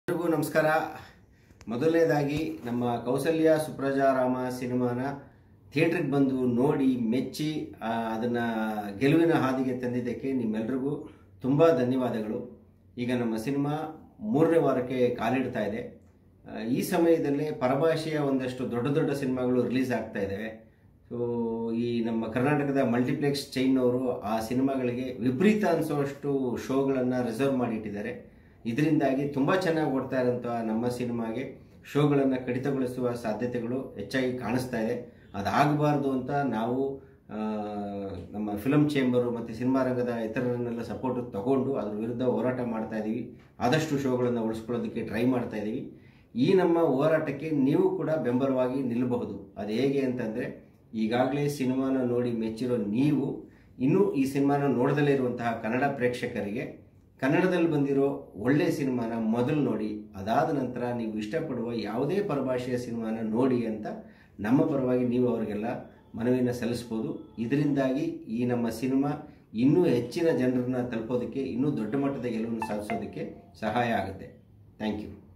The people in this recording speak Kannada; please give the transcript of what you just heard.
ಎಲ್ರಿಗೂ ನಮಸ್ಕಾರ ಮೊದಲನೇದಾಗಿ ನಮ್ಮ ಕೌಸಲ್ಯ ಸುಪ್ರಜಾರಾಮ ಸಿನಿಮಾನ ಥಿಯೇಟ್ರಿಗೆ ಬಂದು ನೋಡಿ ಮೆಚ್ಚಿ ಆ, ಅದನ್ನ ಗೆಲುವಿನ ಹಾದಿಗೆ ತಂದಿದ್ದಕ್ಕೆ ನಿಮ್ಮೆಲ್ರಿಗೂ ತುಂಬ ಧನ್ಯವಾದಗಳು ಈಗ ನಮ್ಮ ಸಿನಿಮಾ ಮೂರನೇ ವಾರಕ್ಕೆ ಕಾಲಿಡ್ತಾ ಇದೆ ಆ, ಈ ಸಮಯದಲ್ಲಿ ಪರಭಾಷೆಯ ಒಂದಷ್ಟು ದೊಡ್ಡ ದೊಡ್ಡ ಸಿನಿಮಾಗಳು ರಿಲೀಸ್ ಆಗ್ತಾ ಇದ್ದಾವೆ ಸೊ ಈ ನಮ್ಮ ಕರ್ನಾಟಕದ ಮಲ್ಟಿಪ್ಲೆಕ್ಸ್ ಚೈನ್ ಅವರು ಆ ಸಿನಿಮಾಗಳಿಗೆ ವಿಪರೀತ ಅನಿಸುವಷ್ಟು ಶೋಗಳನ್ನು ರಿಸರ್ವ್ ಮಾಡಿಟ್ಟಿದ್ದಾರೆ ಇದರಿಂದಾಗಿ ತುಂಬ ಚೆನ್ನಾಗಿ ಓಡ್ತಾ ಇರೋಂಥ ನಮ್ಮ ಸಿನಿಮಾಗೆ ಶೋಗಳನ್ನು ಕಡಿತಗೊಳಿಸುವ ಸಾಧ್ಯತೆಗಳು ಹೆಚ್ಚಾಗಿ ಕಾಣಿಸ್ತಾ ಇದೆ ಅದಾಗಬಾರ್ದು ಅಂತ ನಾವು ಆ, ನಮ್ಮ ಫಿಲಮ್ ಚೇಂಬರು ಮತ್ತು ಸಿನಿಮಾ ರಂಗದ ಇತರರನ್ನೆಲ್ಲ ಸಪೋರ್ಟ್ ತಗೊಂಡು ಅದ್ರ ವಿರುದ್ಧ ಹೋರಾಟ ಮಾಡ್ತಾ ಇದ್ದೀವಿ ಆದಷ್ಟು ಶೋಗಳನ್ನು ಉಳಿಸ್ಕೊಳ್ಳೋದಕ್ಕೆ ಟ್ರೈ ಮಾಡ್ತಾ ಇದ್ದೀವಿ ಈ ನಮ್ಮ ಹೋರಾಟಕ್ಕೆ ನೀವು ಕೂಡ ಬೆಂಬಲವಾಗಿ ನಿಲ್ಲಬಹುದು ಅದು ಹೇಗೆ ಅಂತಂದರೆ ಈಗಾಗಲೇ ಸಿನಿಮಾನ ನೋಡಿ ಮೆಚ್ಚಿರೋ ನೀವು ಇನ್ನೂ ಈ ಸಿನಿಮಾನ ನೋಡದಲ್ಲೇ ಇರುವಂತಹ ಕನ್ನಡ ಪ್ರೇಕ್ಷಕರಿಗೆ ಕನ್ನಡದಲ್ಲಿ ಬಂದಿರೋ ಒಳ್ಳೆಯ ಸಿನಿಮಾನ ಮೊದಲು ನೋಡಿ ಅದಾದ ನಂತರ ನೀವು ಇಷ್ಟಪಡುವ ಯಾವುದೇ ಪರಭಾಷೆಯ ಸಿನಿಮಾನ ನೋಡಿ ಅಂತ ನಮ್ಮ ಪರವಾಗಿ ನೀವು ಅವರಿಗೆಲ್ಲ ಮನವಿನ ಸಲ್ಲಿಸ್ಬೋದು ಇದರಿಂದಾಗಿ ಈ ನಮ್ಮ ಸಿನಿಮಾ ಇನ್ನೂ ಹೆಚ್ಚಿನ ಜನರನ್ನ ತಲುಪೋದಕ್ಕೆ ಇನ್ನೂ ದೊಡ್ಡ ಮಟ್ಟದ ಗೆಲುವನ್ನು ಸಾಧಿಸೋದಕ್ಕೆ ಸಹಾಯ ಆಗುತ್ತೆ ಥ್ಯಾಂಕ್ ಯು